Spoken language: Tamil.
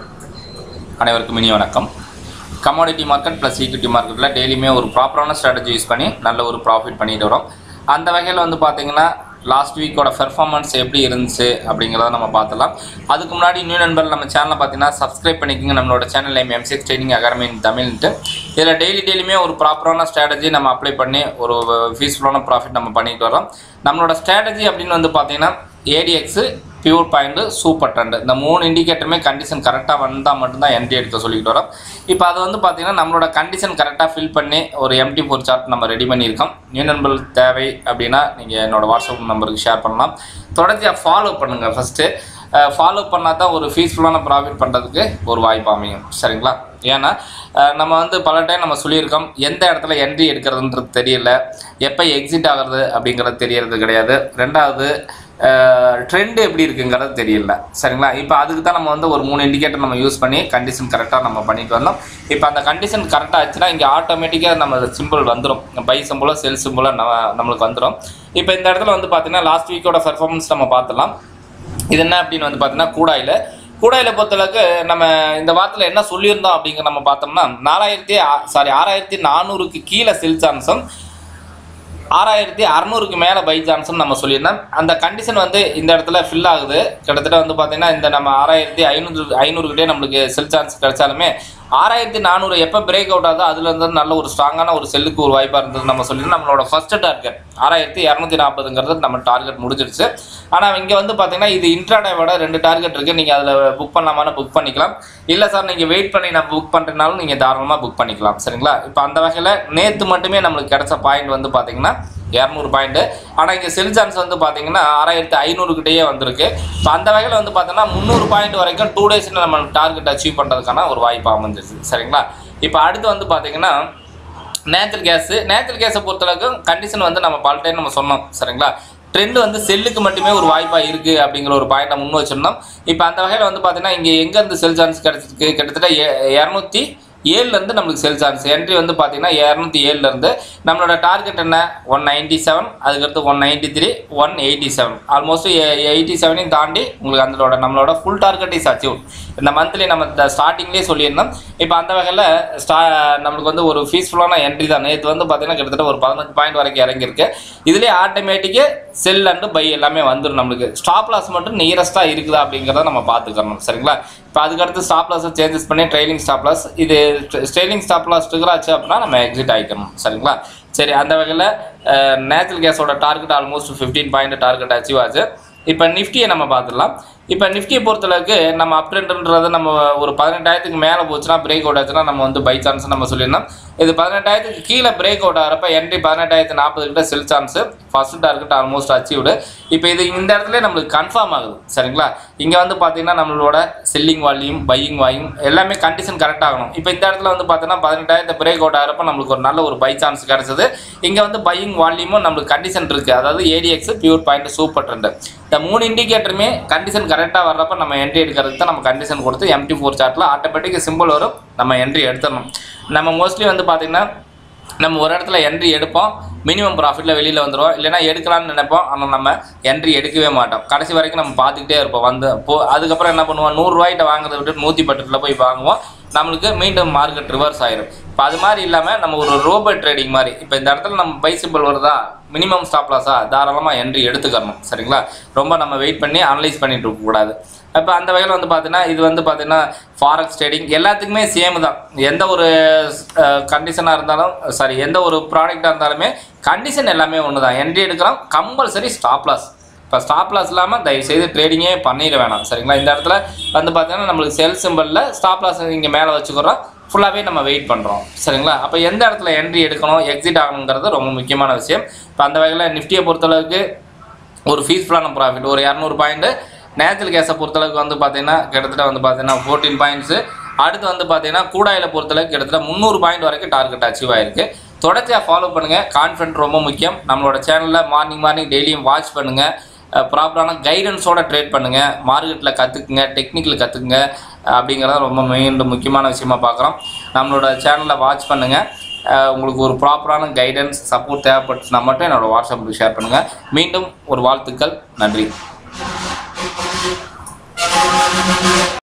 அனைவருக்கும் இனிய வணக்கம் கமாடிட்டி மார்க்கெட் ப்ளஸ் ஈக்விட்டி மார்க்கெட்டில் டெய்லியுமே ஒரு ப்ராப்பரான ஸ்ட்ராட்டஜி யூஸ் பண்ணி நல்ல ஒரு ப்ராஃபிட் பண்ணிட்டு வரோம் அந்த வகையில் வந்து பார்த்தீங்கன்னா லாஸ்ட் வீக்கோட பெர்ஃபார்மன்ஸ் எப்படி இருந்துச்சு அப்படிங்கிறத நம்ம பார்த்துலாம் அதுக்கு முன்னாடி நியூ நண்பர் நம்ம சேனலை பார்த்தீங்கன்னா சப்ஸ்கிரைப் பண்ணிக்கோங்க நம்மளோட channel name MCX training academy in தமிழ்ன்ட்டு இதில் டெய்லி டெய்லியுமே ஒரு ப்ராப்பரான ஸ்ட்ராட்டஜி நம்ம அப்ளை பண்ணி ஒரு ஃபீஸ்ஃபுல்லான ப்ராஃபிட் நம்ம பண்ணிட்டு வரோம் நம்மளோட ஸ்ட்ராட்டஜி அப்படின்னு வந்து பார்த்தீங்கன்னா ADX pure point super trend இந்த மூணு இண்டிகேட்டருமே கண்டிஷன் கரெக்டாக வந்தால் மட்டும்தான் என்ட்ரி எடுக்க சொல்லிட்டு வரோம் இப்போ அது வந்து பார்த்தீங்கன்னா நம்மளோட கண்டிஷன் கரெக்டாக ஃபில் பண்ணி ஒரு எம்டி ஃபோர் சார்ட் நம்ம ரெடி பண்ணியிருக்கோம் நியூ நண்பர்களுக்கு தேவை அப்படின்னா நீங்கள் என்னோட வாட்ஸ்அப் நம்பருக்கு ஷேர் பண்ணலாம் தொடர்ச்சியாக ஃபாலோ பண்ணுங்கள் ஃபஸ்ட்டு ஃபாலோ பண்ணால் தான் ஒரு ஃபீஸ்ஃபுல்லான ப்ராஃபிட் பண்ணுறதுக்கு ஒரு வாய்ப்பு அமையும் சரிங்களா ஏன்னா அஹ், நம்ம வந்து பல டைம் நம்ம சொல்லியிருக்கோம் எந்த இடத்துல என்ட்ரி எடுக்கிறதுன்றது தெரியல எப்போ எக்ஸிட் ஆகிறது அப்படிங்கிறது தெரியறது கிடையாது ரெண்டாவது ட்ரெண்ட் எப்படி இருக்குங்கிறது தெரியல சரிங்களா இப்போ அதுக்கு தான் நம்ம வந்து ஒரு மூணு இண்டிகேட்டர் நம்ம யூஸ் பண்ணி கண்டிஷன் கரெக்டாக நம்ம பண்ணிட்டு வந்தோம் இப்போ அந்த கண்டிஷன் கரெக்டாக ஆச்சுன்னா இங்கே ஆட்டோமேட்டிக்காக நம்ம சிம்பிள் வந்துடும் பை சிம்பிளோ செல் சிம்பிளோ நம்ம நம்மளுக்கு வந்துடும் இப்போ இந்த இடத்துல வந்து பார்த்தீங்கன்னா லாஸ்ட் வீக்கோட பெர்ஃபார்மன்ஸ் நம்ம பார்த்துலாம் இது என்ன அப்படின்னு வந்து பார்த்தீங்கன்னா கூடாயில் கூடாயில் பொறுத்தளவுக்கு நம்ம இந்த வாரத்தில் என்ன சொல்லியிருந்தோம் அப்படிங்கிற நம்ம பார்த்தோம்னா நாலாயிரத்தி சாரி ஆறாயிரத்தி நானூறுக்கு கீழே செல் சான்ஸும் ஆறாயிரத்தி அறநூறுக்கு மேலே பை சான்ஸ்னு நம்ம சொல்லியிருந்தோம் அந்த கண்டிஷன் வந்து இந்த இடத்துல ஃபில் ஆகுது கிட்டத்தட்ட வந்து பார்த்தீங்கன்னா இந்த நம்ம ஆறாயிரத்தி ஐநூறு ஐநூறுக்கிட்டே நம்மளுக்கு செல் சான்ஸ் கிடைச்சாலுமே ஆறாயிரத்தி நானூறு எப்போ பிரேக் அவுட் ஆகுதோ அதுல இருந்து நல்ல ஒரு ஸ்ட்ராங்கான ஒரு செல்லுக்கு ஒரு வாய்ப்பாக இருந்தது நம்ம சொல்லியிருந்தோம் நம்மளோட ஃபர்ஸ்ட் டார்கெட் ஆறாயிரத்தி இரநூத்தி நாற்பதுங்கிறது நம்ம டார்கெட் முடிஞ்சிருச்சு ஆனால் இங்கே வந்து பார்த்தீங்கன்னா இது இன்ட்ராடேவோட ரெண்டு டார்கெட் இருக்குது நீங்கள் அதில் புக் பண்ணலாமான்னு புக் பண்ணிக்கலாம் இல்லை சார் நீங்கள் வெயிட் பண்ணி நான் புக் பண்ணுறதுனாலும் நீங்கள் தாராளமாக புக் பண்ணிக்கலாம் சரிங்களா இப்போ அந்த வகையில் நேற்று மட்டுமே நம்மளுக்கு கிடைச்ச பாயிண்ட் வந்து பார்த்தீங்கன்னா இரநூறு பாயிண்ட்டு ஆனால் இங்கே செல் சான்ஸ் வந்து பார்த்தீங்கன்னா ஆறாயிரத்தி ஐநூறுக்கிட்டேயே வந்திருக்கு இப்போ அந்த வகையில் வந்து பார்த்தோன்னா முந்நூறு பாயிண்ட் வரைக்கும் டூ டேஸில் நம்ம டார்கெட் அச்சீவ் பண்ணுறதுக்கான ஒரு வாய்ப்பு அமைஞ்சிருச்சு சரிங்களா இப்போ அடுத்து வந்து பார்த்தீங்கன்னா நேச்சுரல் கேஸு நேச்சுரல் கேஸை பொறுத்தளவுக்கு கண்டிஷன் வந்து நம்ம பல டைம் நம்ம சொன்னோம் சரிங்களா ட்ரெண்ட் வந்து செல்லுக்கு மட்டுமே ஒரு வாய்ப்பாக இருக்குது அப்படிங்கிற ஒரு பாயிண்ட்டை முன் வச்சிருந்தோம் இப்போ அந்த வகையில் வந்து பார்த்தீங்கன்னா இங்கே எங்கேருந்து செல் சான்ஸ் கிடச்சிருக்கு கிட்டத்தட்ட எ- இரநூத்தி ஏழுலேருந்து நம்மளுக்கு செல் சான்ஸ் என்ட்ரி வந்து பார்த்தீங்கன்னா இரநூத்தி ஏழுலேருந்து நம்மளோட டார்கெட் என்ன ஒன் நைன்ட்டி செவன் அதுக்கடுத்து one ninety three one eighty seven almost eighty செவனையும் தாண்டி உங்களுக்கு அதோட நம்மளோட ஃபுல் டார்கெட் இஸ் அச்சீவ் இந்த மந்த்லி நம்ம இந்த ஸ்டார்டிங்லேயே சொல்லியிருந்தோம் இப்போ அந்த வகையில் ஸ்டா நம்மளுக்கு வந்து ஒரு ஃபீஸ்ஃபுல்லான என்ட்ரி தான் நேற்று வந்து பார்த்தீங்கன்னா கிட்டத்தட்ட ஒரு பதினஞ்சு பாயிண்ட் வரைக்கும் இறங்கியிருக்கு இதுலேயே ஆட்டோமேட்டிக்கு செல் அண்டு பை எல்லாமே வந்துடும் நம்மளுக்கு ஸ்டாப் லாஸ் மட்டும் நியரஸ்ட்டாக இருக்குதா அப்படிங்கிறத நம்ம பார்த்துக்கணும் சரிங்களா இப்போ அதுக்கடுத்து ஸ்டாப் லாஸை சேஞ்சஸ் பண்ணி ட்ரைலிங் ஸ்டாப் லாஸ் இது ஸ்ட்ரெயிலிங் ஸ்டாப் லாஸ் ட்ரிகர் ஆச்சு அப்படின்னா நம்ம எக்ஸிட் ஆகிக்கணும் சரிங்களா சரி அந்த வகையில் நேச்சுரல் கேஸோட target almost fifteen point target achieve ஆச்சு இப்போ நிஃப்டியை நம்ம பார்த்துடலாம் இப்போ நிஃப்டியை பொறுத்தளவுக்கு நம்ம அப் ட்ரெண்ட்ன்றது நம்ம ஒரு பதினெட்டாயிரத்துக்கு மேலே போச்சுன்னா பிரேக் அவுட் ஆச்சுன்னா நம்ம வந்து பை சான்ஸ் நம்ம சொல்லியிருந்தோம் இது பதினெட்டாயிரத்துக்கு கீழே பிரேக் அவுட் ஆகிறப்ப என்ட்ரி பதினெட்டாயிரத்து நாற்பது கிட்ட sell chance first target almost achieved இப்போ இது இந்த இடத்துல நம்மளுக்கு கன்ஃபார்ம் ஆகுது சரிங்களா இங்கே வந்து பார்த்தீங்கன்னா நம்மளோட செல்லிங் வால்யூம் பையிங் வால்யூம் எல்லாமே கண்டிஷன் கரெக்ட் ஆகணும் இப்போ இந்த இடத்துல வந்து பார்த்தீங்கன்னா பதினெட்டாயிரத்து பிரேக் அவுட் ஆகிறப்ப நம்மளுக்கு ஒரு நல்ல ஒரு பை சான்ஸ் கிடச்சது இங்கே வந்து பையிங் வால்யூமும் நம்மளுக்கு கண்டிஷன் இருக்குது அதாவது ADX pure point super trend இந்த மூணு இண்டிகேட்டருமே கண்டிஷன் கரெக்டாக வர்றப்ப நம்ம என்ட்ரி எடுக்கிறதுக்கு தான் நம்ம கண்டிஷன் கொடுத்து எம்டி ஃபோர் சார்ட்டில் ஆட்டோமேட்டிக் சிம்பிள் வரும் நம்ம என்ட்ரி எடுத்துடணும் நம்ம மோஸ்ட்லி வந்து பார்த்திங்கன்னா நம்ம ஒரு இடத்துல என்ட்ரி எடுப்போம் மினிமம் ப்ராஃபிட்டில் வெளியில் வந்துடுவோம் இல்லைன்னா எடுக்கலாம்னு நினைப்போம் ஆனால் நம்ம என்ட்ரி எடுக்கவே மாட்டோம் கடைசி வரைக்கும் நம்ம பார்த்துக்கிட்டே இருப்போம் வந்து போ அதுக்கப்புறம் என்ன பண்ணுவோம் நூறுரூவாய்ட்ட வாங்குறதை விட்டு நூற்றி பத்துல போய் வாங்குவோம் நம்மளுக்கு மீண்டும் மார்க்கெட் ரிவர்ஸ் ஆயிரும் இப்போ அது மாதிரி இல்லாமல் நம்ம ஒரு ரோபோட் ட்ரேடிங் மாதிரி இப்போ இந்த இடத்துல நம்ம பை சிம்பிள் வருதா மினிமம் ஸ்டாப் லாஸா தாராளமாக என்ட்ரி எடுத்துக்கணும் சரிங்களா ரொம்ப நம்ம வெயிட் பண்ணி அனலைஸ் பண்ணிட்டு இருக்கக்கூடாது இப்போ அந்த வகையில் வந்து பார்த்தீங்கன்னா இது வந்து பார்த்தீங்கன்னா ஃபாரெக்ஸ் ட்ரேடிங் எல்லாத்துக்குமே சேம் தான் எந்த ஒரு கண்டிஷனாக இருந்தாலும் சாரி எந்த ஒரு ப்ராடக்டாக இருந்தாலுமே கண்டிஷன் எல்லாமே ஒன்று தான் என்ட்ரி எடுக்கிறோம் கம்பல்சரி ஸ்டாப் லாஸ் இப்போ ஸ்டாப் லாஸ் இல்லாமல் தயவு செய்து ட்ரேடிங்கே பண்ணிட வேணாம் சரிங்களா இந்த இடத்துல வந்து பார்த்தீங்கன்னா நம்மளுக்கு செல் சிம்பிளில் ஸ்டாப் லாஸ் இங்கே மேலே வச்சுக்கிறோம் ஃபுல்லாகவே நம்ம வெயிட் பண்ணுறோம் சரிங்களா அப்போ எந்த இடத்துல என்ட்ரி எடுக்கணும் எக்ஸிட் ஆகணுங்கிறது ரொம்ப முக்கியமான விஷயம் இப்போ அந்த வகையில் நிஃப்டியை பொறுத்தளவுக்கு ஒரு ஃபீஸ்ஃபுல்லான ப்ராஃபிட் ஒரு இரநூறு பாயிண்ட்டு நேச்சுரல் கேஸை பொறுத்தளவுக்கு வந்து பார்த்தீங்கன்னா கிட்டத்தட்ட வந்து பார்த்தீங்கன்னா ஃபோர்டீன் பாயிண்ட்ஸு அடுத்து வந்து பார்த்தீங்கன்னா கூடாயில் பொறுத்தளவுக்கு கிட்டத்தட்ட முந்நூறு பாயிண்ட் வரைக்கும் டார்கெட் அச்சீவ் ஆயிருக்கு தொடர்ச்சியாக ஃபாலோ பண்ணுங்கள் கான்ஃபிடென்ட் ரொம்ப முக்கியம் நம்மளோட சேனலில் மார்னிங் மார்னிங் டெய்லியும் வாட்ச் பண்ணுங்கள் ப்ராப்பரான கைடன்ஸோட ட்ரேட் பண்ணுங்கள் மார்க்கெட்டில் கற்றுக்குங்க டெக்னிக்கல் கற்றுக்குங்க அப்படிங்கிறத ரொம்ப மீண்டும் முக்கியமான விஷயமா பார்க்குறோம் நம்மளோட சேனலை வாட்ச் பண்ணுங்கள் அஹ் உங்களுக்கு ஒரு ப்ராப்பரான கைடன்ஸ் சப்போர்ட் தேவைப்பட்டுச்சுன்னா மட்டும் என்னோட வாட்ஸ்அப்புக்கு ஷேர் பண்ணுங்கள் மீண்டும் ஒரு வாழ்த்துக்கள் நன்றி